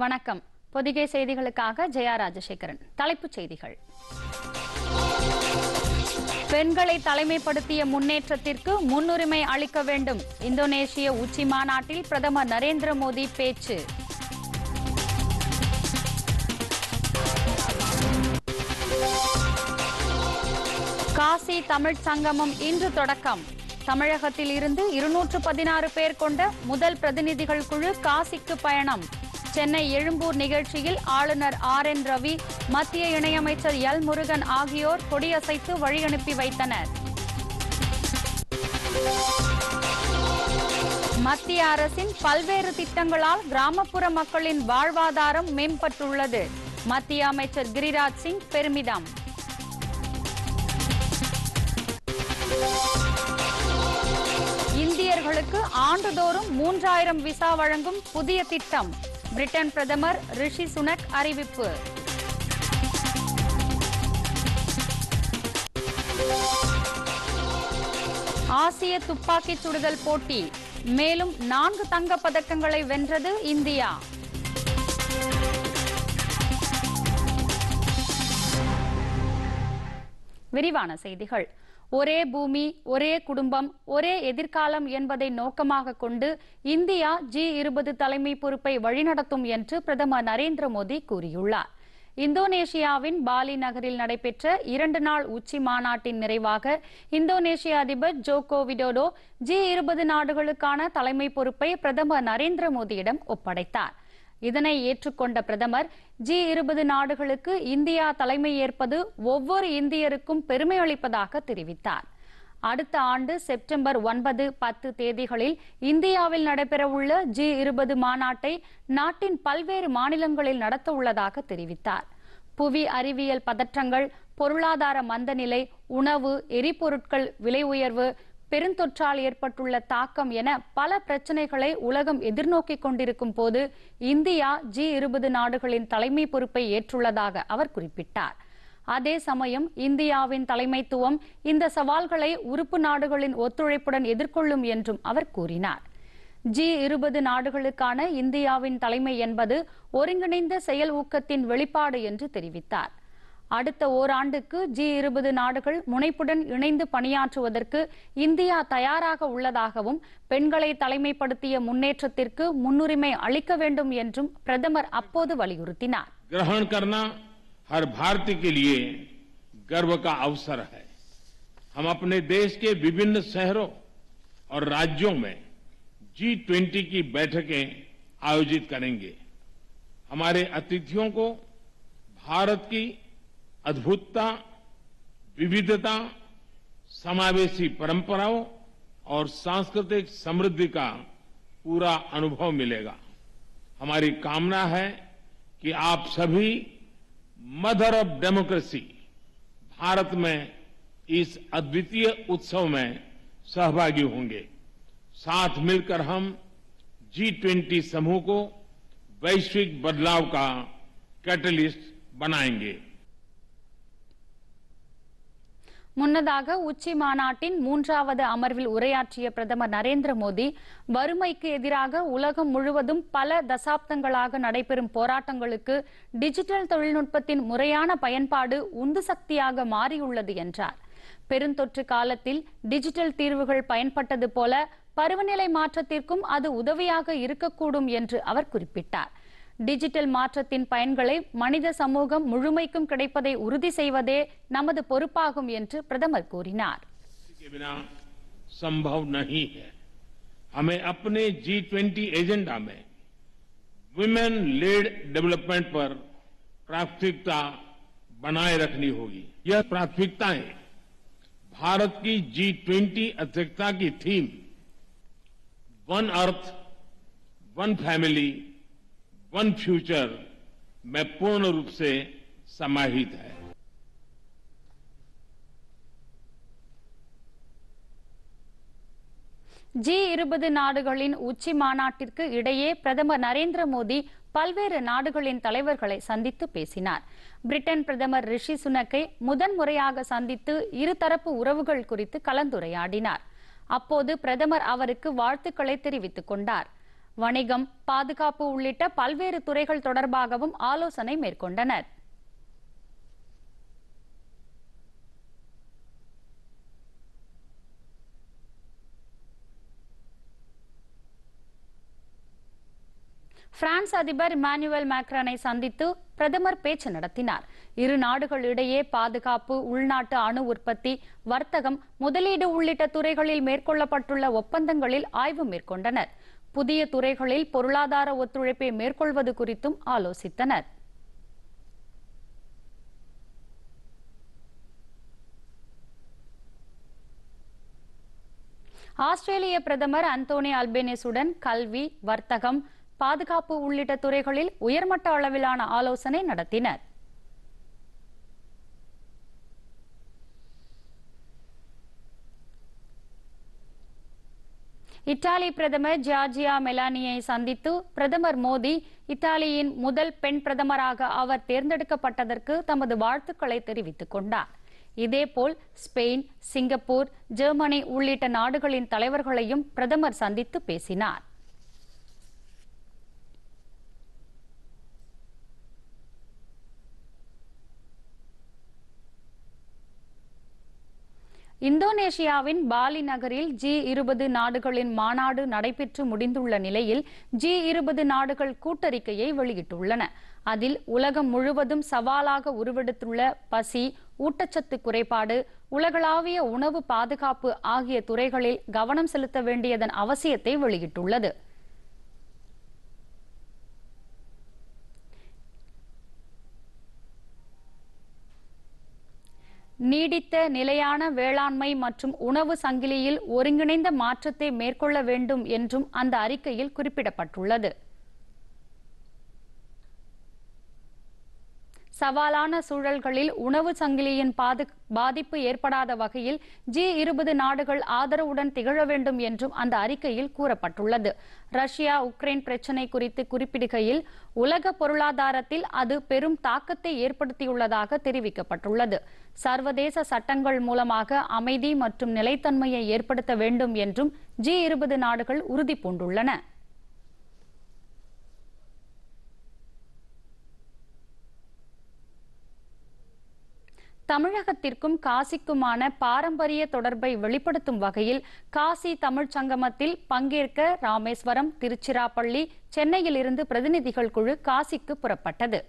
வணக்கம் பொதிகை செய்திகளுக்காக ஜெயா ராஜசேகரன் தலைப்புச் செய்திகள் பெண்களை தலைமைப்படுத்திய முன்னேற்றத்திற்கு முன்னுரிமை அளிக்க வேண்டும் இந்தோனேஷிய உச்சி மாநாட்டில் பிரதமர் நரேந்திர மோடி பேச்சு காசி தமிழ்ச் சங்கமம் இன்று தொடக்கம் தமிழகத்தில் இருந்து இருநூற்று பதினாறு பேர் கொண்ட முதல் பிரதிநிதிகள் குழு காசிக்கு பயணம் சென்னை எழும்பூர் நிகழ்ச்சியில் ஆளுநர் ஆர் என் ரவி மத்திய இணையமைச்சர் எல் முருகன் ஆகியோர் கொடியசைத்து வழியனுப்பி வைத்தனர் மத்திய அரசின் பல்வேறு திட்டங்களால் கிராமப்புற மக்களின் வாழ்வாதாரம் மேம்பட்டுள்ளது மத்திய அமைச்சர் கிரிராஜ் சிங் பெருமிதம் இந்தியர்களுக்கு ஆண்டுதோறும் மூன்றாயிரம் விசா வழங்கும் புதிய திட்டம் பிரிட்டன் பிரதமர் ரிஷி சுனக் அறிவிப்பு ஆசிய துப்பாக்கிச் சுடுதல் போட்டி மேலும் நான்கு தங்கப் பதக்கங்களை வென்றது இந்தியா விரிவான செய்திகள் ஒரே பூமி ஒரே குடும்பம் ஒரே எதிர்காலம் என்பதை நோக்கமாக கொண்டு இந்தியா ஜி இருபது தலைமை பொறுப்பை வழிநடத்தும் என்று பிரதமர் நரேந்திர மோடி கூறியுள்ளார் இந்தோனேஷியாவின் பாலி நகரில் நடைபெற்ற இரண்டு நாள் உச்சி மாநாட்டின் நிறைவாக இந்தோனேஷிய அதிபர் ஜோகோ விடோடோ ஜி இருபது நாடுகளுக்கான தலைமை பொறுப்பை பிரதமர் நரேந்திர மோடியிடம் ஒப்படைத்தார் இதனை ஏற்றுக்கொண்ட பிரதமர் ஜி இருபது நாடுகளுக்கு இந்தியா தலைமை ஏற்பது ஒவ்வொரு இந்தியருக்கும் பெருமை அளிப்பதாக தெரிவித்தார் அடுத்த ஆண்டு செப்டம்பர் ஒன்பது பத்து தேதிகளில் இந்தியாவில் நடைபெறவுள்ள ஜி இருபது மாநாட்டை நாட்டின் பல்வேறு மாநிலங்களில் நடத்த உள்ளதாக தெரிவித்தார் புவி அறிவியல் பதற்றங்கள் பொருளாதார மந்தநிலை உணவு எரிபொருட்கள் விலை உயர்வு பெருந்தொற்றால் ஏற்பட்டுள்ள தாக்கம் என பல பிரச்சனைகளை உலகம் எதிர்நோக்கிக் கொண்டிருக்கும் போது இந்தியா ஜி இருபது நாடுகளின் தலைமை பொறுப்பை ஏற்றுள்ளதாக அவர் குறிப்பிட்டார் அதே சமயம் இந்தியாவின் தலைமைத்துவம் இந்த சவால்களை உறுப்பு நாடுகளின் ஒத்துழைப்புடன் எதிர்கொள்ளும் என்றும் அவர் கூறினார் ஜி இருபது நாடுகளுக்கான இந்தியாவின் தலைமை என்பது ஒருங்கிணைந்த செயல் ஊக்கத்தின் வெளிப்பாடு என்று தெரிவித்தார் அடுத்த ஓராண்டுக்கு ஜி இருபது நாடுகள் முனைப்புடன் இணைந்து பணியாற்றுவதற்கு இந்தியா தயாராக உள்ளதாகவும் பெண்களை தலைமைப்படுத்திய முன்னேற்றத்திற்கு முன்னுரிமை அளிக்க வேண்டும் என்றும் பிரதமர் அப்போது வலியுறுத்தினார் ग्रहण करना हर भारतीय के लिए गर्व का अवसर है हम अपने देश के विभिन्न शहरों और राज्यों में जी ट्वेंटी की बैठकें आयोजित करेंगे हमारे अतिथियों को भारत की अद्भुतता विविधता समावेशी परंपराओं और सांस्कृतिक समृद्धि का पूरा अनुभव मिलेगा हमारी कामना है कि आप सभी मदर ऑफ डेमोक्रेसी भारत में इस अद्वितीय उत्सव में सहभागी होंगे साथ मिलकर हम जी ट्वेंटी समूह को वैश्विक बदलाव का कैटलिस्ट बनाएंगे முன்னதாக உச்சி மாநாட்டின் மூன்றாவது அமர்வில் உரையாற்றிய பிரதமர் நரேந்திர மோடி வறுமைக்கு எதிராக உலகம் முழுவதும் பல தசாப்தங்களாக நடைபெறும் போராட்டங்களுக்கு டிஜிட்டல் தொழில்நுட்பத்தின் முறையான பயன்பாடு உந்து சக்தியாக மாறியுள்ளது என்றார் பெருந்தொற்று காலத்தில் டிஜிட்டல் தீர்வுகள் பயன்பட்டது போல பருவநிலை மாற்றத்திற்கும் அது உதவியாக இருக்கக்கூடும் என்று அவர் குறிப்பிட்டார் டிஜிட்டல் மாற்றத்தின் பயன்களை மனித சமூகம் முழுமைக்கும் கிடைப்பதை உறுதி செய்வதே நமது பொறுப்பாகும் என்று பிரதமர் கூறினார் के बिना संभव नहीं है हमें अपने जी ट्वेंटी एजेंडा में वुमेन लेड डेवलपमेंट पर प्राथमिकता बनाए रखनी होगी यह प्राथमिकताएं भारत की जी ट्वेंटी अध्यक्षता की theme one earth one family one future में पूर्ण रूप से समाहित है ஜி இருபது நாடுகளின் உச்சி மாநாட்டிற்கு இடையே பிரதமர் நரேந்திர மோடி பல்வேறு நாடுகளின் தலைவர்களை சந்தித்து பேசினார் பிரிட்டன் பிரதமர் ரிஷி சுனக்கை முதன்முறையாக சந்தித்து இருதரப்பு உறவுகள் குறித்து கலந்துரையாடினார் அப்போது பிரதமர் அவருக்கு வாழ்த்துக்களை தெரிவித்துக் கொண்டார் வணிகம் பாதுகாப்பு உள்ளிட்ட பல்வேறு துறைகள் தொடர்பாகவும் ஆலோசனை மேற்கொண்டனர் பிரான்ஸ் அதிபர் இமானுவேல் மேக்ரானை சந்தித்து பிரதமர் பேச்சு நடத்தினார் இரு நாடுகள் இடையே பாதுகாப்பு உள்நாட்டு அணு உற்பத்தி வர்த்தகம் முதலீடு உள்ளிட்ட துறைகளில் மேற்கொள்ளப்பட்டுள்ள ஒப்பந்தங்களில் ஆய்வு மேற்கொண்டனர் புதிய துறைகளில் பொருளாதார ஒத்துழைப்பை மேற்கொள்வது குறித்தும் ஆலோசித்தனர் ஆஸ்திரேலிய பிரதமர் அந்தோனி அல்பேனிஸுடன் கல்வி வர்த்தகம் பாதுகாப்பு உள்ளிட்ட துறைகளில் உயர்மட்ட அளவிலான ஆலோசனை நடத்தினர் இத்தாலி பிரதமர் ஜார்ஜியா மெலானியை சந்தித்து பிரதமர் மோடி இத்தாலியின் முதல் பெண் பிரதமராக அவர் தேர்ந்தெடுக்கப்பட்டதற்கு தமது வாழ்த்துக்களை தெரிவித்துக் கொண்டார் இதேபோல் ஸ்பெயின் சிங்கப்பூர் ஜெர்மனி உள்ளிட்ட நாடுகளின் தலைவர்களையும் பிரதமர் சந்தித்து பேசினார் இந்தோனேஷியாவின் பாலி நகரில் ஜி இருபது நாடுகளின் மாநாடு நடைபெற்று முடிந்துள்ள நிலையில் ஜி இருபது நாடுகள் கூட்டறிக்கையை வெளியிட்டுள்ளன அதில் உலகம் முழுவதும் சவாலாக உருவெடுத்துள்ள பசி ஊட்டச்சத்து குறைபாடு உலகளாவிய உணவு பாதுகாப்பு ஆகிய துறைகளில் கவனம் செலுத்த வேண்டியதன் அவசியத்தை வெளியிட்டுள்ளது நீடித்த நிலையான வேளாண்மை மற்றும் உணவு சங்கிலியில் ஒருங்கிணைந்த மாற்றத்தை மேற்கொள்ள வேண்டும் என்றும் அந்த அறிக்கையில் குறிப்பிடப்பட்டுள்ளது சவாலான சூழல்களில் உணவு சங்கிலியின் பாது பாதிப்பு ஏற்படாத வகையில் ஜி இருபது நாடுகள் ஆதரவுடன் திகழ வேண்டும் என்றும் அந்த அறிக்கையில் கூறப்பட்டுள்ளது ரஷ்யா உக்ரைன் பிரச்சினை குறித்து குறிப்பிடுகையில் உலக பொருளாதாரத்தில் அது பெரும் தாக்கத்தை ஏற்படுத்தியுள்ளதாக தெரிவிக்கப்பட்டுள்ளது சர்வதேச சட்டங்கள் மூலமாக அமைதி மற்றும் நிலைத்தன்மையை ஏற்படுத்த வேண்டும் என்றும் ஜி இருபது நாடுகள் உறுதி பூண்டுள்ளன தமிழகத்திற்கும் காசிக்குமான பாரம்பரிய தொடர்பை வெளிப்படுத்தும் வகையில் காசி தமிழ்ச் சங்கமத்தில் பங்கேற்க ராமேஸ்வரம் திருச்சிராப்பள்ளி சென்னையிலிருந்து பிரதிநிதிகள் குழு காசிக்கு புறப்பட்டது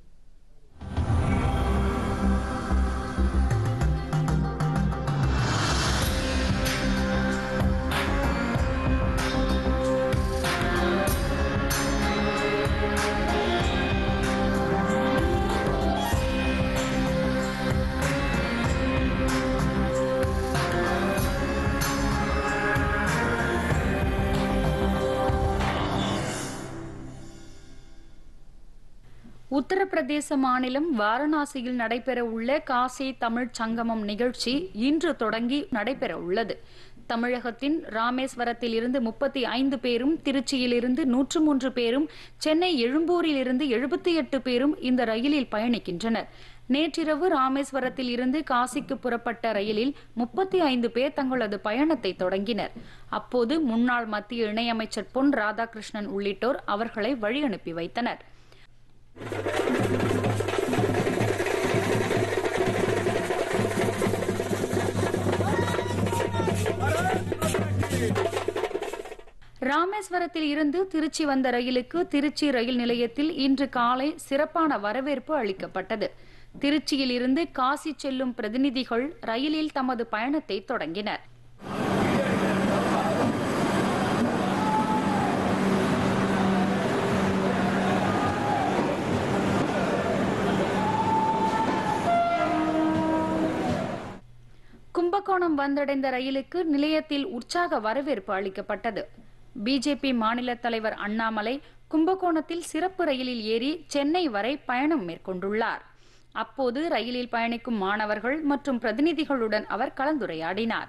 உத்தரப்பிரதேச மாநிலம் வாரணாசியில் நடைபெற உள்ள காசி தமிழ்ச் சங்கமம் நிகழ்ச்சி இன்று தொடங்கி நடைபெற உள்ளது தமிழகத்தின் ராமேஸ்வரத்தில் இருந்து முப்பத்தி ஐந்து பேரும் திருச்சியிலிருந்து நூற்று மூன்று பேரும் சென்னை எழும்பூரில் இருந்து எழுபத்தி எட்டு பேரும் இந்த ரயிலில் பயணிக்கின்றனர் நேற்றிரவு ராமேஸ்வரத்தில் இருந்து காசிக்கு புறப்பட்ட ரயிலில் முப்பத்தி ஐந்து பேர் தங்களது பயணத்தை தொடங்கினர் அப்போது முன்னாள் மத்திய இணையமைச்சர் பொன் ராதாகிருஷ்ணன் உள்ளிட்டோர் அவர்களை வழி அனுப்பி வைத்தனர் ராமேஸ்வரத்தில் இருந்து திருச்சி வந்த ரயிலுக்கு திருச்சி ரயில் நிலையத்தில் இன்று காலை சிறப்பான வரவேற்பு அளிக்கப்பட்டது திருச்சியில் இருந்து காசி செல்லும் பிரதிநிதிகள் ரயிலில் தமது பயணத்தை தொடங்கினர் கும்பகோணம் வந்தடைந்த ரயிலுக்கு நிலையத்தில் உற்சாக வரவேற்பு அளிக்கப்பட்டது பிஜேபி மாநில தலைவர் அண்ணாமலை கும்பகோணத்தில் சிறப்பு ரயிலில் ஏறி சென்னை வரை பயணம் மேற்கொண்டுள்ளார் அப்போது ரயிலில் பயணிக்கும் மாணவர்கள் மற்றும் பிரதிநிதிகளுடன் அவர் கலந்துரையாடினார்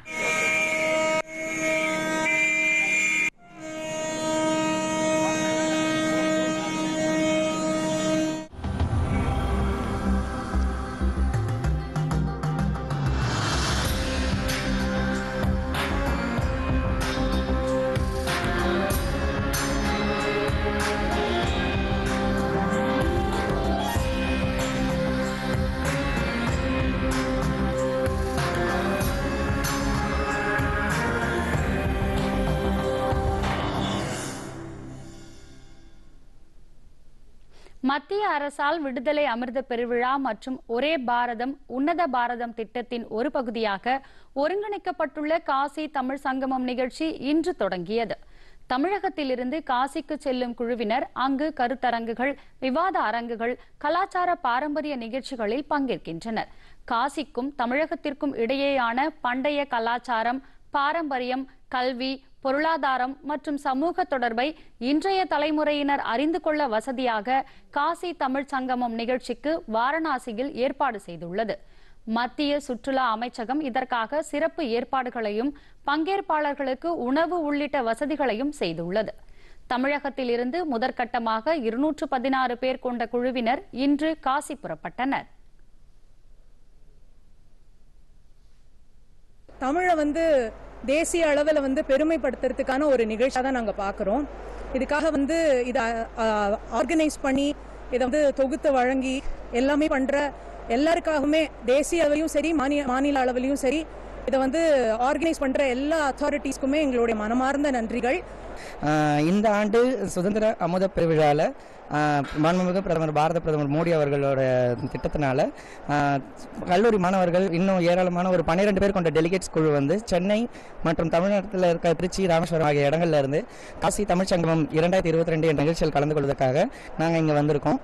மத்திய அரசால் விடுதலை அமிர்த பெருவிழா மற்றும் ஒரே பாரதம் உன்னத பாரதம் திட்டத்தின் ஒரு பகுதியாக ஒருங்கிணைக்கப்பட்டுள்ள காசி தமிழ் சங்கமம் நிகழ்ச்சி இன்று தொடங்கியது தமிழகத்திலிருந்து காசிக்கு செல்லும் குழுவினர் அங்கு கருத்தரங்குகள் விவாத அரங்குகள் கலாச்சார பாரம்பரிய நிகழ்ச்சிகளில் பங்கேற்கின்றனர் காசிக்கும் தமிழகத்திற்கும் இடையேயான பண்டைய கலாச்சாரம் பாரம்பரியம் கல்வி பொருளாதாரம் மற்றும் சமூக தொடர்பை இன்றைய தலைமுறையினர் அறிந்து கொள்ள வசதியாக காசி தமிழ் சங்கமம் நிகழ்ச்சிக்கு வாரணாசியில் ஏற்பாடு செய்துள்ளது மத்திய சுற்றுலா அமைச்சகம் இதற்காக சிறப்பு ஏற்பாடுகளையும் பங்கேற்பாளர்களுக்கு உணவு உள்ளிட்ட வசதிகளையும் செய்துள்ளது தமிழகத்தில் இருந்து முதற்கட்டமாக இருநூற்று பதினாறு பேர் கொண்ட குழுவினர் இன்று காசி புறப்பட்டனர் தமிழை வந்து தேசிய அளவில் வந்து பெருமைப்படுத்துறதுக்கான ஒரு நிகழ்ச்சியாக தான் நாங்கள் பார்க்குறோம் இதுக்காக வந்து இதை ஆர்கனைஸ் பண்ணி இதை வந்து தொகுத்து வழங்கி எல்லாமே பண்ணுற எல்லாருக்காகவுமே தேசிய அளவிலையும் சரி மாநில மாநில அளவிலையும் சரி இதை வந்து ஆர்கனைஸ் பண்ணுற எல்லா அத்தாரிட்டிஸ்க்குமே எங்களுடைய மனமார்ந்த நன்றிகள் ஆஹ் இந்த ஆண்டு சுதந்திர அமுத பெருவிழாவில் மாண்புமிகு பிரதமர் பாரத பிரதமர் மோடி அவர்களோட திட்டத்தினால ஆஹ் கல்லூரி மாணவர்கள் இன்னும் ஏராளமான ஒரு பன்னிரெண்டு பேர் கொண்ட டெலிகேட்ஸ் குழு வந்து சென்னை மற்றும் தமிழ்நாட்டில் இருக்க திருச்சி ராமேஸ்வரம் ஆகிய இடங்கள்ல இருந்து காசி தமிழ் சங்கமம் இரண்டாயிரத்தி இருபத்தி ரெண்டு என்ற நிகழ்ச்சியில் கலந்து கொள்வதற்காக நாங்கள் இங்கே வந்திருக்கோம்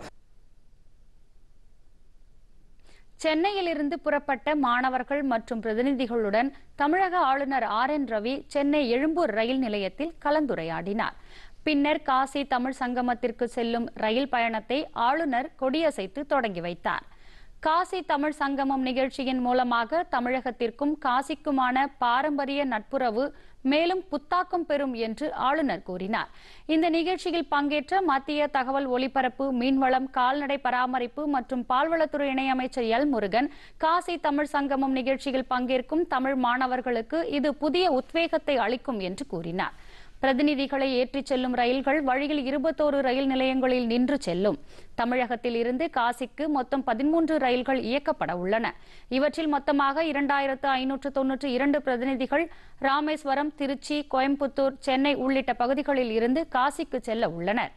சென்னையிலிருந்து புறப்பட்ட மாணவர்கள் மற்றும் பிரதிநிதிகளுடன் தமிழக ஆளுநர் ஆர் என் ரவி சென்னை எழும்பூர் ரயில் நிலையத்தில் கலந்துரையாடினார் பின்னர் காசி தமிழ் சங்கமத்திற்கு செல்லும் ரயில் பயணத்தை ஆளுநர் கொடியசைத்து தொடங்கி வைத்தார் காசி தமிழ் சங்கமம் நிகழ்ச்சியின் மூலமாக தமிழகத்திற்கும் காசிக்குமான பாரம்பரிய நட்புறவு மேலும் புத்தாக்கம் பெறும் என்று ஆளுநர் கூறினார் இந்த நிகழ்ச்சியில் பங்கேற்ற மத்திய தகவல் ஒலிபரப்பு மீன்வளம் கால்நடை பராமரிப்பு மற்றும் பால்வளத்துறை இணையமைச்சர் எல் முருகன் காசி தமிழ் சங்கமம் நிகழ்ச்சியில் பங்கேற்கும் தமிழ் மாணவர்களுக்கு இது புதிய உத்வேகத்தை அளிக்கும் என்று கூறினார் பிரதிநிதிகளை ஏற்றிச் செல்லும் ரயில்கள் வழியில் இருபத்தோரு ரயில் நிலையங்களில் நின்று செல்லும் தமிழகத்தில் இருந்து காசிக்கு மொத்தம் பதிமூன்று ரயில்கள் இயக்கப்பட உள்ளன இவற்றில் மொத்தமாக இரண்டாயிரத்து ஐநூற்று தொன்னூற்று இரண்டு பிரதிநிதிகள் ராமேஸ்வரம் திருச்சி கோயம்புத்தூர் சென்னை உள்ளிட்ட பகுதிகளில் இருந்து காசிக்கு செல்ல உள்ளனர்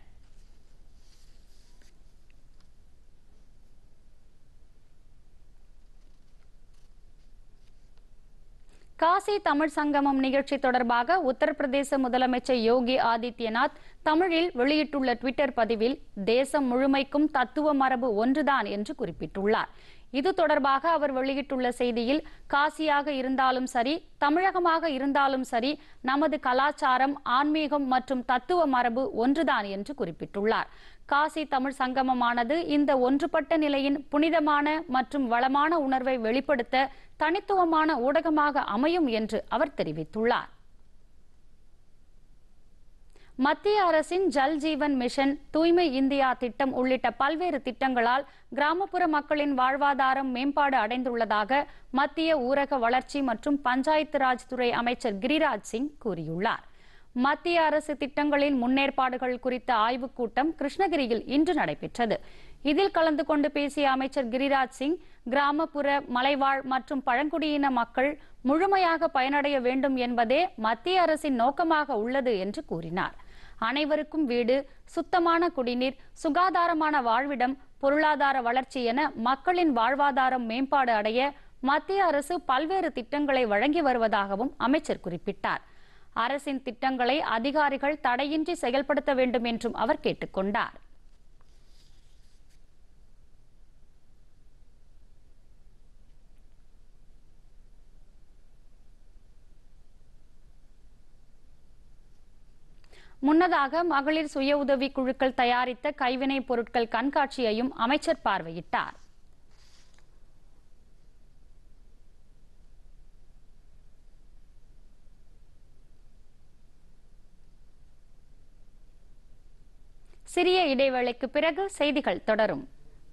காசி தமிழ் சங்கமம் நிகழ்ச்சி தொடர்பாக உத்தரப்பிரதேச முதலமைச்சர் யோகி ஆதித்யநாத் தமிழில் வெளியிட்டுள்ள ட்விட்டர் பதிவில் தேசம் முழுமைக்கும் தத்துவ மரபு ஒன்றுதான் என்று குறிப்பிட்டுள்ளார் இது தொடர்பாக அவர் வெளியிட்டுள்ள செய்தியில் காசியாக இருந்தாலும் சரி தமிழகமாக இருந்தாலும் சரி நமது கலாச்சாரம் ஆன்மீகம் மற்றும் தத்துவ மரபு ஒன்றுதான் என்று குறிப்பிட்டுள்ளார் காசி தமிழ் சங்கமமானது இந்த ஒன்றுபட்ட நிலையின் புனிதமான மற்றும் வளமான உணர்வை வெளிப்படுத்த தனித்துவமான ஊடகமாக அமையும் என்று அவர் தெரிவித்துள்ளார் மத்திய அரசின் ஜல் ஜீவன் மிஷன் தூய்மை இந்தியா திட்டம் உள்ளிட்ட பல்வேறு திட்டங்களால் கிராமப்புற மக்களின் வாழ்வாதாரம் மேம்பாடு அடைந்துள்ளதாக மத்திய ஊரக வளர்ச்சி மற்றும் பஞ்சாயத்து ராஜ் துறை அமைச்சர் கிரிராஜ் சிங் கூறியுள்ளார் மத்திய அரசு திட்டங்களின் முன்னேற்பாடுகள் குறித்த ஆய்வுக் கூட்டம் கிருஷ்ணகிரியில் இன்று நடைபெற்றது இதில் கலந்து கொண்டு பேசிய அமைச்சர் கிரிராஜ் சிங் கிராமப்புற மலைவாழ் மற்றும் பழங்குடியின மக்கள் முழுமையாக பயனடைய வேண்டும் என்பதே மத்திய அரசின் நோக்கமாக உள்ளது என்று கூறினார் அனைவருக்கும் வீடு சுத்தமான குடிநீர் சுகாதாரமான வாழ்விடம் பொருளாதார வளர்ச்சி என மக்களின் வாழ்வாதாரம் மேம்பாடு அடைய மத்திய அரசு பல்வேறு திட்டங்களை வழங்கி வருவதாகவும் அமைச்சர் குறிப்பிட்டார் அரசின் திட்டங்களை அதிகாரிகள் தடையின்றி செயல்படுத்த வேண்டும் என்றும் அவர் கேட்டுக்கொண்டார் முன்னதாக மகளிர் சுய உதவி குழுக்கள் தயாரித்த கைவினைப் பொருட்கள் கண்காட்சியையும் அமைச்சர் பார்வையிட்டார் சிறிய இடைவேளைக்கு பிறகு செய்திகள் தொடரும்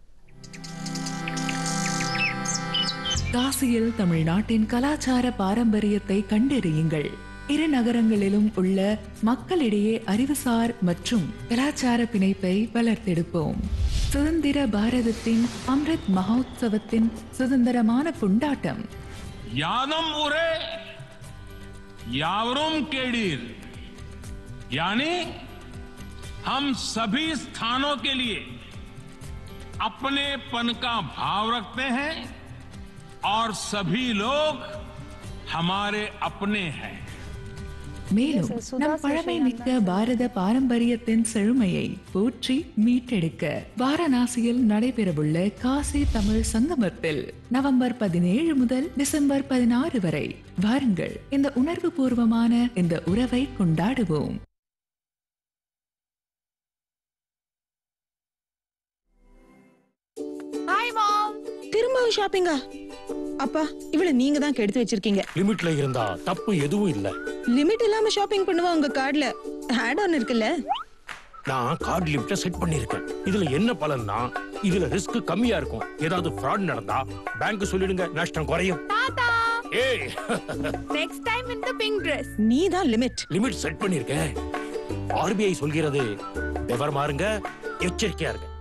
காசியில் தமிழ்நாட்டின் கலாச்சார பாரம்பரியத்தை கண்டறியுங்கள் இரு நகரங்களிலும் உள்ள மக்களிடையே அறிவுசார் மற்றும் கலாச்சார பிணைப்பை வளர்த்தெடுப்போம் சுதந்திர பாரதத்தின் அம்ரித் மகோத்சவத்தின் சுதந்திரமான கொண்டாட்டம் यादम उरे यावरुम केडीर यानी हम सभी स्थानों के लिए अपनेपन का भाव रखते हैं और सभी लोग हमारे अपने हैं மேலும் Yes, சுதா நம் பழமை சேஷையா மிக்க பாரத பாரம்பரியத்தின் செழுமையை போற்றி மீட்டெடுக்க வாரணாசியில் நடைபெறவுள்ள காசி தமிழ் சங்கமத்தில் நவம்பர் பதினேழு முதல் டிசம்பர் பதினாறு வரை வாருங்கள் இந்த உணர்வு பூர்வமான இந்த உறவை கொண்டாடுவோம் திரும்பவும் ஷாப்பிங்கா அப்பா இவள நீங்க தான் கெடுத்து வச்சிருக்கீங்க லிமிட்ல இருந்தா தப்பு எதுவும் இல்ல லிமிட் இல்லாம ஷாப்பிங் பண்ணுவா உங்க கார்டுல ஆட் ஆன் இருக்குல்ல நான் கார்டு லிமிட்ட செட் பண்ணிருக்கேன் இதுல என்ன பலன்னா இதுல ரிஸ்க் கம்மியா இருக்கும் ஏதாவது ஃப்ராட் நடந்தா பேங்க் சொல்லிடுங்க நஷ்டம் குறையும் ஏய் நெக்ஸ்ட் டைம் இந்த பிங்க் ட்ரெஸ் நீ தான் லிமிட் லிமிட் செட் பண்ணிருக்கேன் ஆர்பிஐ சொல்கிறது விவரமா இருங்க எச்சரிக்கையா இருங்க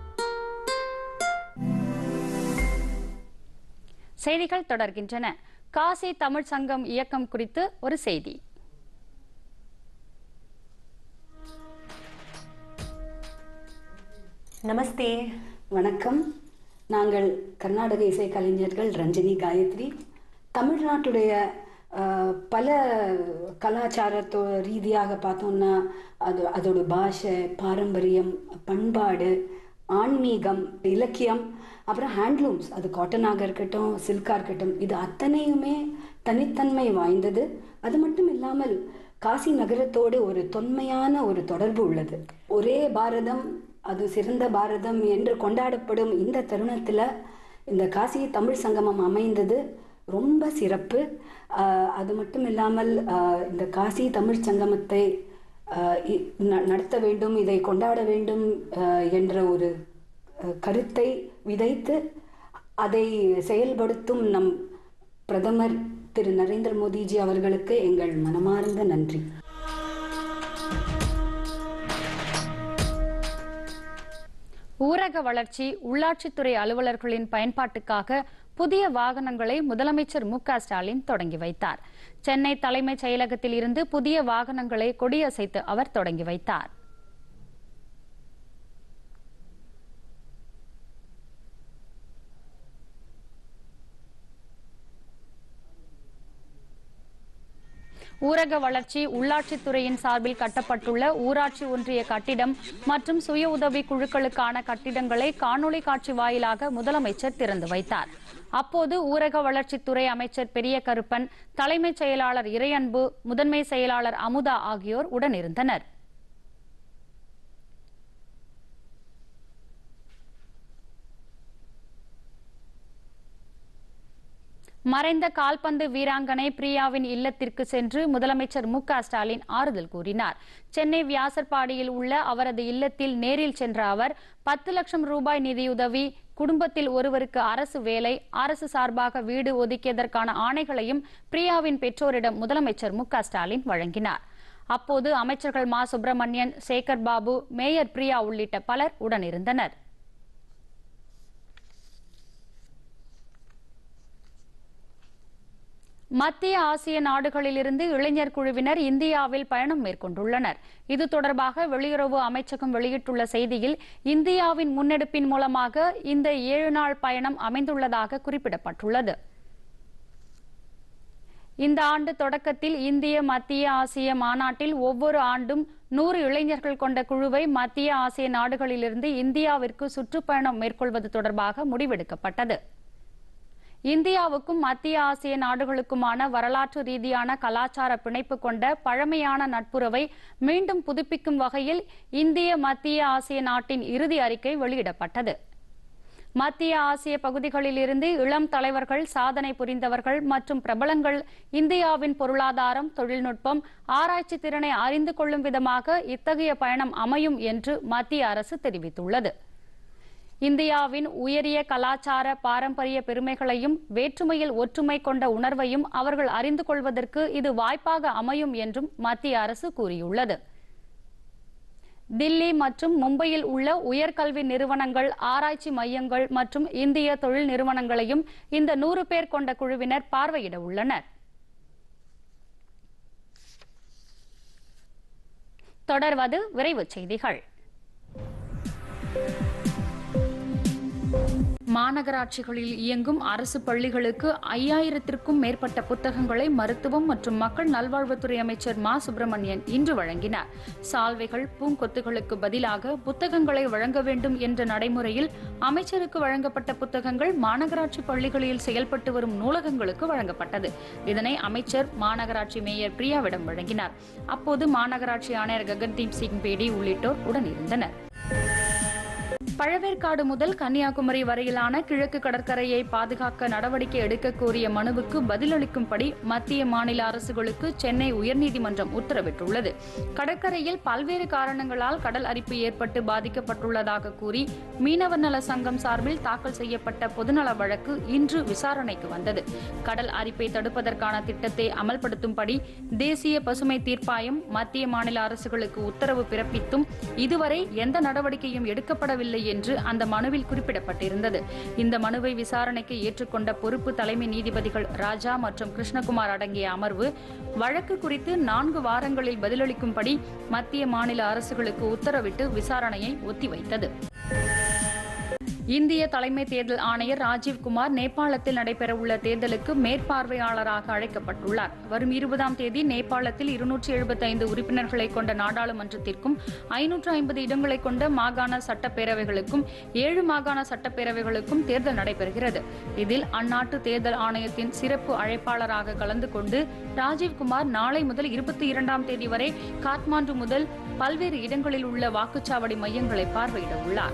செய்திகள் தொடர்கின்றன காசி தமிழ் சங்கம் இயக்கம் குறித்து ஒரு செய்தி நமஸ்தே வணக்கம் நாங்கள் கர்நாடக இசை கலைஞர்கள் ரஞ்சினி காயத்ரி தமிழ்நாட்டுடைய அஹ், பல கலாச்சாரத்தோ ரீதியாக பார்த்தோம்னா அது அதோட பாஷை பாரம்பரியம் பண்பாடு ஆன்மீகம் இலக்கியம் அப்புறம் ஹேண்ட்லூம்ஸ் அது காட்டனாக இருக்கட்டும் சில்காக இருக்கட்டும் இது அத்தனையுமே தனித்தன்மை வாய்ந்தது அது மட்டும் இல்லாமல் காசி நகரத்தோடு ஒரு தொன்மையான ஒரு தொடர்பு உள்ளது ஒரே பாரதம் அது சிறந்த பாரதம் என்று கொண்டாடப்படும் இந்த தருணத்தில் இந்த காசி தமிழ் சங்கமம் அமைந்தது ரொம்ப சிறப்பு ஆஹ் அது மட்டும் இல்லாமல் ஆஹ் இந்த காசி தமிழ் சங்கமத்தை ஆஹ் இ- ந- நடத்த வேண்டும் இதை கொண்டாட வேண்டும் ஆஹ் என்ற ஒரு ஆஹ் கருத்தை விதைத்து அதை செயல்படுத்தும் நம் பிரதமர் திரு நரேந்திர மோடிஜி அவர்களுக்கு எங்கள் மனமார்ந்த நன்றி ஊரக வளர்ச்சி உள்ளாட்சித்துறை அலுவலர்களின் பயன்பாட்டுக்காக புதிய வாகனங்களை முதலமைச்சர் மு க ஸ்டாலின் தொடங்கி வைத்தார் சென்னை தலைமைச் செயலகத்தில் இருந்து புதிய வாகனங்களை கொடியசைத்து அவர் தொடங்கி வைத்தார் ஊரக வளர்ச்சி உள்ளாட்சித்துறையின் சார்பில் கட்டப்பட்டுள்ள ஊராட்சி ஒன்றிய கட்டிடம் மற்றும் சுய உதவி குழுக்களுக்கான கட்டிடங்களை காணொளி காட்சி வாயிலாக முதலமைச்சர் திறந்து வைத்தார் அப்போது ஊரக வளர்ச்சித்துறை அமைச்சர் பெரிய கருப்பன் தலைமைச் செயலாளர் இறையன்பு முதன்மை செயலாளர் அமுதா ஆகியோர் உடனிருந்தனர் மறைந்த கால்பந்து வீராங்கனை பிரியாவின் இல்லத்திற்கு சென்று முதலமைச்சர் மு க ஸ்டாலின் ஆறுதல் கூறினார் சென்னை வியாசர்பாடியில் உள்ள அவரது இல்லத்தில் நேரில் சென்ற அவர் பத்து லட்சம் ரூபாய் நிதியுதவி குடும்பத்தில் ஒருவருக்கு அரசு வேலை அரசு சார்பாக வீடு ஒதுக்கியதற்கான ஆணைகளையும் பிரியாவின் பெற்றோரிடம் முதலமைச்சர் மு க ஸ்டாலின் வழங்கினார் அப்போது அமைச்சர்கள் மா சுப்பிரமணியன் சேகர் பாபு மேயர் பிரியா உள்ளிட்ட பலர் உடனிருந்தனர் மத்திய ஆசிய நாடுகளிலிருந்து இளைஞர் குழுவினர் இந்தியாவில் பயணம் மேற்கொண்டுள்ளனர் இது தொடர்பாக வெளியுறவு அமைச்சகம் வெளியிட்டுள்ள செய்தியில் இந்தியாவின் முன்னெடுப்பின் மூலமாக இந்த ஏழு நாள் பயணம் அமைந்துள்ளதாக குறிப்பிடப்பட்டுள்ளது இந்த ஆண்டு தொடக்கத்தில் இந்திய மத்திய ஆசிய மாநாட்டில் ஒவ்வொரு ஆண்டும் நூறு இளைஞர்கள் கொண்ட குழுவை மத்திய ஆசிய நாடுகளிலிருந்து இந்தியாவிற்கு சுற்றுப்பயணம் மேற்கொள்வது தொடர்பாக முடிவெடுக்கப்பட்டது இந்தியாவுக்கும் மத்திய ஆசிய நாடுகளுக்குமான வரலாற்று ரீதியான கலாச்சார பிணைப்பு கொண்ட பழமையான நட்புறவை மீண்டும் புதுப்பிக்கும் வகையில் இந்திய மத்திய ஆசிய நாட்டின் இறுதி அறிக்கை வெளியிடப்பட்டது மத்திய ஆசிய பகுதிகளிலிருந்து இளம் தலைவர்கள் சாதனை புரிந்தவர்கள் மற்றும் பிரபலங்கள் இந்தியாவின் பொருளாதாரம் தொழில்நுட்பம் ஆராய்ச்சி திறனை அறிந்து கொள்ளும் விதமாக இத்தகைய பயணம் அமையும் என்று மத்திய அரசு தெரிவித்துள்ளது இந்தியாவின் உயரிய கலாச்சார பாரம்பரிய பெருமைகளையும் வேற்றுமையில் ஒற்றுமை கொண்ட உணர்வையும் அவர்கள் அறிந்து கொள்வதற்கு இது வாய்ப்பாக அமையும் என்றும் மத்திய அரசு கூறியுள்ளது தில்லி மற்றும் மும்பையில் உள்ள உயர்கல்வி நிறுவனங்கள் ஆராய்ச்சி மையங்கள் மற்றும் இந்திய தொழில் நிறுவனங்களையும் இந்த நூறு பேர் கொண்ட குழுவினர் பார்வையிட உள்ளனர் தொடர்வது விரைவுச் செய்திகள் மாநகராட்சிகளில் இயங்கும் அரசு பள்ளிகளுக்கு ஐயாயிரத்திற்கும் மேற்பட்ட புத்தகங்களை மருத்துவம் மற்றும் மக்கள் நல்வாழ்வுத்துறை அமைச்சர் மா சுப்பிரமணியன் இன்று வழங்கினார் சால்வைகள் பூங்கொத்துகளுக்கு பதிலாக புத்தகங்களை வழங்க வேண்டும் என்ற நடைமுறையில் அமைச்சருக்கு வழங்கப்பட்ட புத்தகங்கள் மாநகராட்சி பள்ளிகளில் செயல்பட்டு வரும் நூலகங்களுக்கு வழங்கப்பட்டது இதனை அமைச்சர் மாநகராட்சி மேயர் பிரியாவிடம் வழங்கினார் அப்போது மாநகராட்சி ஆணையர் ககன்தீப் சிங் பேடி உள்ளிட்டோர் உடனிருந்தனர் பழவேற்காடு முதல் கன்னியாகுமரி வரையிலான கிழக்கு கடற்கரையை பாதுகாக்க நடவடிக்கை எடுக்க கோரிய மனுவுக்கு பதிலளிக்கும்படி மத்திய மாநில அரசுகளுக்கு சென்னை உயர்நீதிமன்றம் உத்தரவிட்டுள்ளது கடற்கரையில் பல்வேறு காரணங்களால் கடல் அரிப்பு ஏற்பட்டு பாதிக்கப்பட்டுள்ளதாக கூறி மீனவர் நல சங்கம் சார்பில் தாக்கல் செய்யப்பட்ட பொதுநல வழக்கு இன்று விசாரணைக்கு வந்தது கடல் அரிப்பை தடுப்பதற்கான திட்டத்தை அமல்படுத்தும்படி தேசிய பசுமை தீர்ப்பாயம் மத்திய மாநில அரசுகளுக்கு உத்தரவு பிறப்பித்தும் இதுவரை எந்த நடவடிக்கையும் எடுக்கப்படவில்லை என்று அந்த மனுவில் குறிப்பிடப்பட்டிருந்தது இந்த மனுவை விசாரணைக்கு ஏற்றுக்கொண்ட பொறுப்பு தலைமை நீதிபதிகள் ராஜா மற்றும் கிருஷ்ணகுமார் அடங்கிய அமர்வு வழக்கு குறித்து நான்கு வாரங்களில் பதிலளிக்கும்படி மத்திய மாநில அரசுகளுக்கு உத்தரவிட்டு விசாரணையை ஒத்திவைத்தது இந்திய தலைமை தேர்தல் ஆணையர் ராஜீவ்குமார் நேபாளத்தில் நடைபெறவுள்ள தேர்தலுக்கு மேற்பார்வையாளராக அழைக்கப்பட்டுள்ளார் வரும் இருபதாம் தேதி நேபாளத்தில் இருநூற்றி எழுபத்தைந்து உறுப்பினர்களை கொண்ட நாடாளுமன்றத்திற்கும் ஐநூற்று ஐம்பது இடங்களை கொண்ட மாகாண சட்டப்பேரவைகளுக்கும் ஏழு மாகாண சட்டப்பேரவைகளுக்கும் தேர்தல் நடைபெறுகிறது இதில் அந்நாட்டு தேர்தல் ஆணையத்தின் சிறப்பு அழைப்பாளராக கலந்து கொண்டு ராஜீவ்குமார் நாளை முதல் இருபத்தி இரண்டாம் தேதி வரை காத்மாண்டு முதல் பல்வேறு இடங்களில் உள்ள வாக்குச்சாவடி மையங்களை பார்வையிட உள்ளார்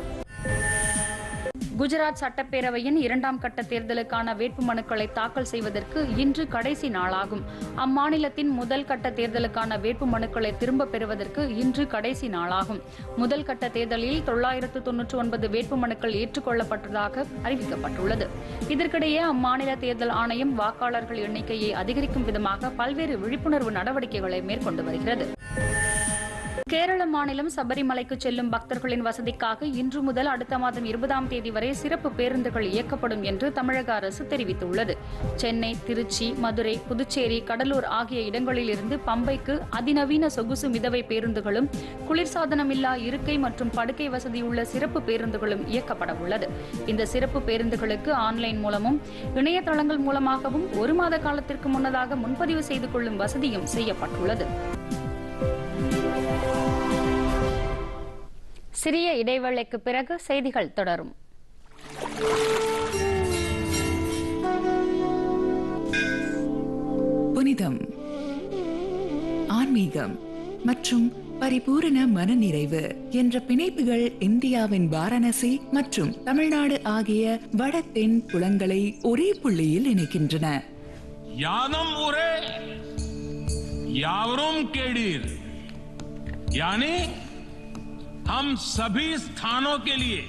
குஜராத் சட்டப்பேரவையின் இரண்டாம் கட்ட தேர்தலுக்கான வேட்புமனுக்களை தாக்கல் செய்வதற்கு இன்று கடைசி நாளாகும் அம்மாநிலத்தின் முதல் கட்ட தேர்தலுக்கான வேட்புமனுக்களை திரும்பப் பெறுவதற்கு இன்று கடைசி நாளாகும் முதல் கட்ட தேர்தலில் தொள்ளாயிரத்து தொன்னூற்று ஒன்பது வேட்புமனுக்கள் ஏற்றுக்கொள்ளப்பட்டதாக அறிவிக்கப்பட்டுள்ளது இதற்கிடையே அம்மாநில தேர்தல் ஆணையம் வாக்காளர்கள் எண்ணிக்கையை அதிகரிக்கும் விதமாக பல்வேறு விழிப்புணர்வு நடவடிக்கைகளை மேற்கொண்டு வருகிறது கேரள மாநிலம் சபரிமலைக்கு செல்லும் பக்தர்களின் வசதிக்காக இன்று முதல் அடுத்த மாதம் இருபதாம் தேதி வரை சிறப்பு பேருந்துகள் இயக்கப்படும் என்று தமிழக அரசு தெரிவித்துள்ளது சென்னை திருச்சி மதுரை புதுச்சேரி கடலூர் ஆகிய இடங்களிலிருந்து பம்பைக்கு அதிநவீன சொகுசு மிதவை பேருந்துகளும் குளிர்சாதனமில்லா இருக்கை மற்றும் படுக்கை வசதியுள்ள சிறப்பு பேருந்துகளும் இயக்கப்பட உள்ளது இந்த சிறப்பு பேருந்துகளுக்கு ஆன்லைன் மூலமும் இணையதளங்கள் மூலமாகவும் ஒரு மாத காலத்திற்கு முன்னதாக முன்பதிவு செய்து கொள்ளும் வசதியும் செய்யப்பட்டுள்ளது சிறிய இடைவேளைக்கு பிறகு செய்திகள் தொடரும் புனிதம் ஆன்மீகம் மற்றும் பரிபூரண மனநிறைவு என்ற பிணைப்புகள் இந்தியாவின் வாரணசி மற்றும் தமிழ்நாடு ஆகிய வட தென் புலங்களை ஒரே புள்ளியில் இணைக்கின்றன यादम उरे यावरुम केडीर यानी हम सभी स्थानों के लिए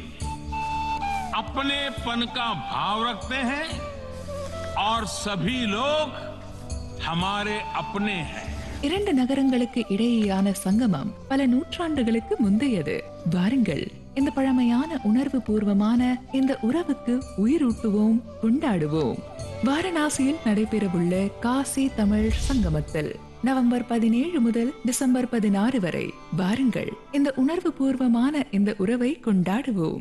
अपनेपन का भाव रखते हैं और सभी लोग हमारे अपने हैं இரண்டு நகரங்களுக்கு இடையேயான சங்கமம் பல நூற்றாண்டுகளுக்கு முந்தையது வாருங்கள் இந்த பழமையான உணர்வு பூர்வமான இந்த உறவுக்கு உயிரூட்டுவோம் கொண்டாடுவோம் வாரணாசியில் நடைபெறவுள்ள காசி தமிழ் சங்கமத்தில் நவம்பர் பதினேழு முதல் டிசம்பர் பதினாறு வரை வாருங்கள் இந்த உணர்வு பூர்வமான இந்த உறவை கொண்டாடுவோம்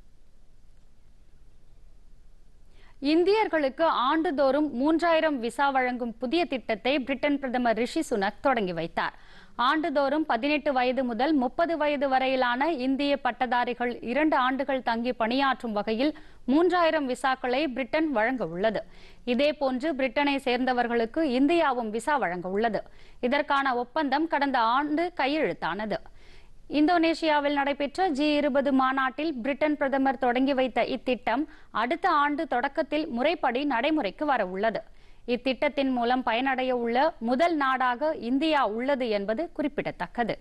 இந்தியர்களுக்கு ஆண்டுதோறும் மூன்றாயிரம் விசா வழங்கும் புதிய திட்டத்தை பிரிட்டன் பிரதமர் ரிஷி சுனக் தொடங்கி வைத்தார் ஆண்டுதோறும் பதினெட்டு வயது முதல் முப்பது வயது வரையிலான இந்திய பட்டதாரிகள் இரண்டு ஆண்டுகள் தங்கி பணியாற்றும் வகையில் மூன்றாயிரம் விசாக்களை பிரிட்டன் வழங்க உள்ளது இதேபோன்று பிரிட்டனை சேர்ந்தவர்களுக்கு இந்தியாவும் விசா வழங்க உள்ளது இதற்கான ஒப்பந்தம் கடந்த ஆண்டு கையெழுத்தானது இந்தோனேஷியாவில் நடைபெற்ற ஜி இருபது மாநாட்டில் பிரிட்டன் பிரதமர் தொடங்கி வைத்த இத்திட்டம் அடுத்த ஆண்டு தொடக்கத்தில் முறைப்படி நடைமுறைக்கு வர உள்ளது இத்திட்டத்தின் மூலம் பயனடைய உள்ள முதல் நாடாக இந்தியா உள்ளது என்பது குறிப்பிடத்தக்கது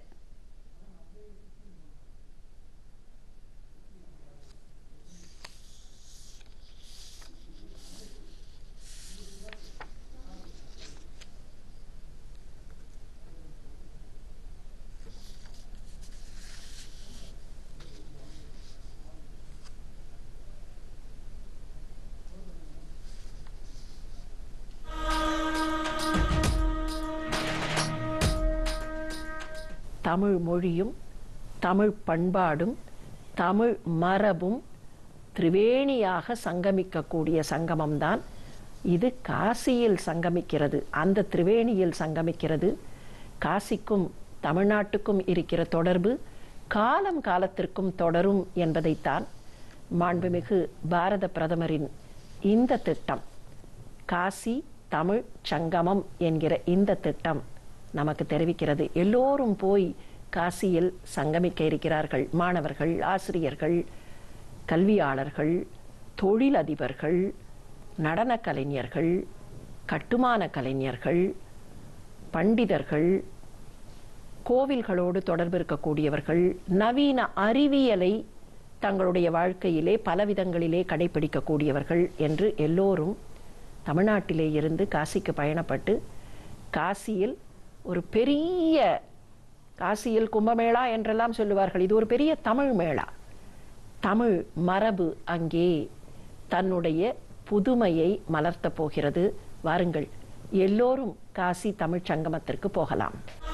தமிழ் மொழியும் தமிழ் பண்பாடும் தமிழ் மரபும் திரிவேணியாக சங்கமிக்கக்கூடிய சங்கமம்தான் இது காசியில் சங்கமிக்கிறது அந்த திரிவேணியில் சங்கமிக்கிறது காசிக்கும் தமிழ்நாட்டுக்கும் இருக்கிற தொடர்பு காலம் காலத்திற்கும் தொடரும் என்பதைத்தான் மாண்புமிகு பாரத பிரதமரின் இந்த திட்டம் காசி தமிழ் சங்கமம் என்கிற இந்த திட்டம் நமக்கு தெரிவிக்கிறது எல்லோரும் போய் காசியில் சங்கமிக்க இருக்கிறார்கள் மாணவர்கள் ஆசிரியர்கள் கல்வியாளர்கள் தொழிலதிபர்கள் நடனக் கலைஞர்கள் கட்டுமான கலைஞர்கள் பண்டிதர்கள் கோவில்களோடு தொடர்பு இருக்கக்கூடியவர்கள் நவீன அறிவியலை தங்களுடைய வாழ்க்கையிலே பலவிதங்களிலே கடைபிடிக்கக்கூடியவர்கள் என்று எல்லோரும் தமிழ்நாட்டிலே இருந்து காசிக்கு பயணப்பட்டு காசியில் ஒரு பெரிய காசியில் கும்பமேளா என்றெல்லாம் சொல்லுவார்கள் இது ஒரு பெரிய தமிழ் மேளா தமிழ் மரபு அங்கே தன்னுடைய புதுமையை மலர்த்த போகிறது வாருங்கள் எல்லோரும் காசி தமிழ்ச் சங்கமத்திற்கு போகலாம்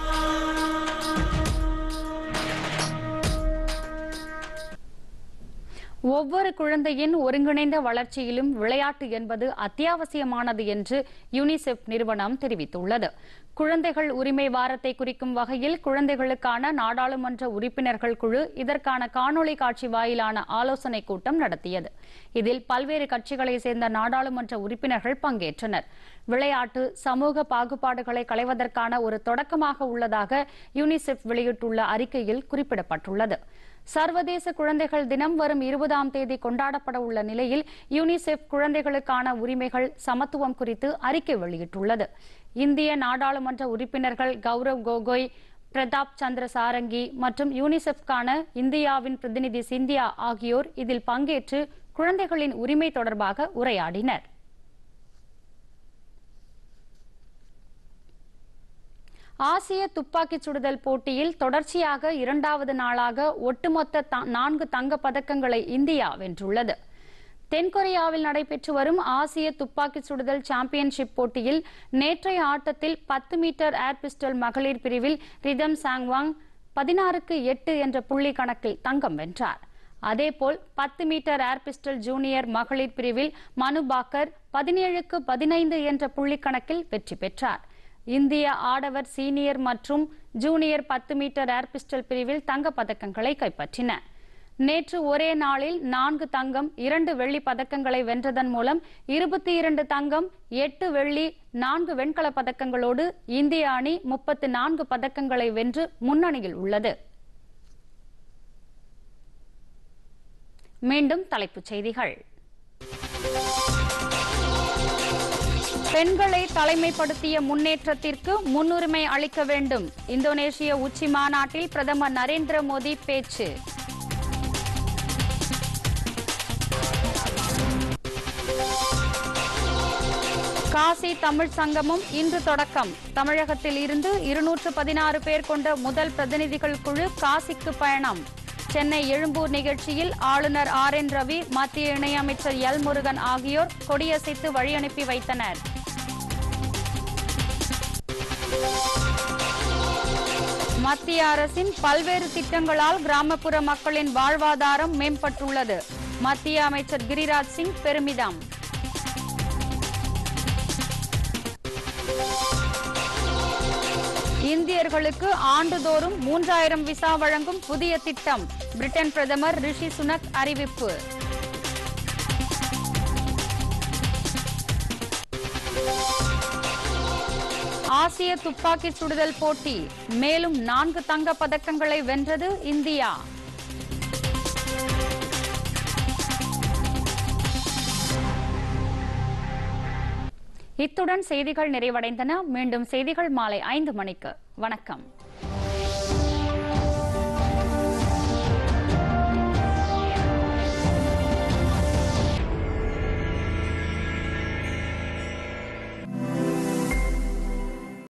ஒவ்வொரு குழந்தையின் ஒருங்கிணைந்த வளர்ச்சியிலும் விளையாட்டு என்பது அத்தியாவசியமானது என்று யூனிசெஃப் நிறுவனம் தெரிவித்துள்ளது குழந்தைகள் உரிமை வாரத்தை குறிக்கும் வகையில் குழந்தைகளுக்கான நாடாளுமன்ற உறுப்பினர்கள் குழு இதற்கான காணொளி காட்சி வாயிலான ஆலோசனை கூட்டம் நடத்தியது இதில் பல்வேறு கட்சிகளை சேர்ந்த நாடாளுமன்ற உறுப்பினர்கள் பங்கேற்றனர் விளையாட்டு சமூக பாகுபாடுகளை களைவதற்கான ஒரு தொடக்கமாக உள்ளதாக யூனிசெஃப் வெளியிட்டுள்ள அறிக்கையில் குறிப்பிடப்பட்டுள்ளது சர்வதேச குழந்தைகள் தினம் வரும் இருபதாம் தேதி கொண்டாடப்பட உள்ள நிலையில் யூனிசெஃப் குழந்தைகளுக்கான உரிமைகள் சமத்துவம் குறித்து அறிக்கை வெளியிட்டுள்ளது இந்திய நாடாளுமன்ற உறுப்பினர்கள் கௌரவ் கோகோய் பிரதாப் சந்திர சாரங்கி மற்றும் யூனிசெஃப்கான இந்தியாவின் பிரதிநிதி சிந்தியா ஆகியோர் இதில் பங்கேற்று குழந்தைகளின் உரிமை தொடர்பாக உரையாடினர் ஆசிய துப்பாக்கிச் சுடுதல் போட்டியில் தொடர்ச்சியாக இரண்டாவது நாளாக ஒட்டுமொத்த த- நான்கு தங்கப் பதக்கங்களை இந்தியா வென்றுள்ளது தென்கொரியாவில் நடைபெற்று வரும் ஆசிய துப்பாக்கிச் சுடுதல் சாம்பியன்ஷிப் போட்டியில் நேற்றைய ஆட்டத்தில் பத்து மீட்டர் ஏர் பிஸ்டல் மகளிர் பிரிவில் ரிதம் சாங்வாங் பதினாறுக்கு எட்டு என்ற புள்ளி கணக்கில் தங்கம் வென்றார் அதேபோல் பத்து மீட்டர் ஏர் பிஸ்டல் ஜூனியர் மகளிர் பிரிவில் மனு பாக்கர் பதினேழுக்கு பதினைந்து என்ற புள்ளி கணக்கில் வெற்றி பெற்றார் இந்திய ஆடவர் சீனியர் மற்றும் ஜூனியர் பத்து மீட்டர் ஏர் பிஸ்டல் பிரிவில் தங்கப் பதக்கங்களை கைப்பற்றின நேற்று ஒரே நாளில் நான்கு தங்கம் இரண்டு வெள்ளி பதக்கங்களை வென்றதன் மூலம் இருபத்தி இரண்டு தங்கம் எட்டு வெள்ளி நான்கு வெண்கலப் பதக்கங்களோடு இந்திய அணி முப்பத்து நான்கு பதக்கங்களை வென்று முன்னணியில் உள்ளது மீண்டும் தலைப்புச் செய்திகள் பெண்களை தலைமைப்படுத்திய முன்னேற்றத்திற்கு முன்னுரிமை அளிக்க வேண்டும் இந்தோனேஷிய உச்சி மாநாட்டில் பிரதமர் நரேந்திர மோடி பேச்சு காசி தமிழ் சங்கமும் இன்று தொடக்கம் தமிழகத்தில் இருந்து இருநூற்று பதினாறு பேர் கொண்ட முதல் பிரதிநிதிகள் குழு காசிக்கு பயணம் சென்னை எழும்பூர் நிகழ்ச்சியில் ஆளுநர் ஆர் என் ரவி மத்திய இணையமைச்சர் எல் முருகன் ஆகியோர் கொடியசைத்து வழியனுப்பி வைத்தனர் மத்திய அரசின் பல்வேறு திட்டங்களால் கிராமப்புற மக்களின் வாழ்வாதாரம் மேம்பட்டுள்ளது மத்திய அமைச்சர் கிரிராஜ் சிங் பெருமிதம் இந்தியர்களுக்கு ஆண்டுதோறும் மூன்றாயிரம் விசா வழங்கும் புதிய திட்டம் பிரிட்டன் பிரதமர் ரிஷி சுனக் அறிவிப்பு ஆசிய துப்பாக்கி சுடுதல் போட்டி மேலும் நான்கு தங்க பதக்கங்களை வென்றது இந்தியா இத்துடன் செய்திகள் நிறைவடைந்தன மீண்டும் செய்திகள் மாலை ஐந்து மணிக்கு வணக்கம்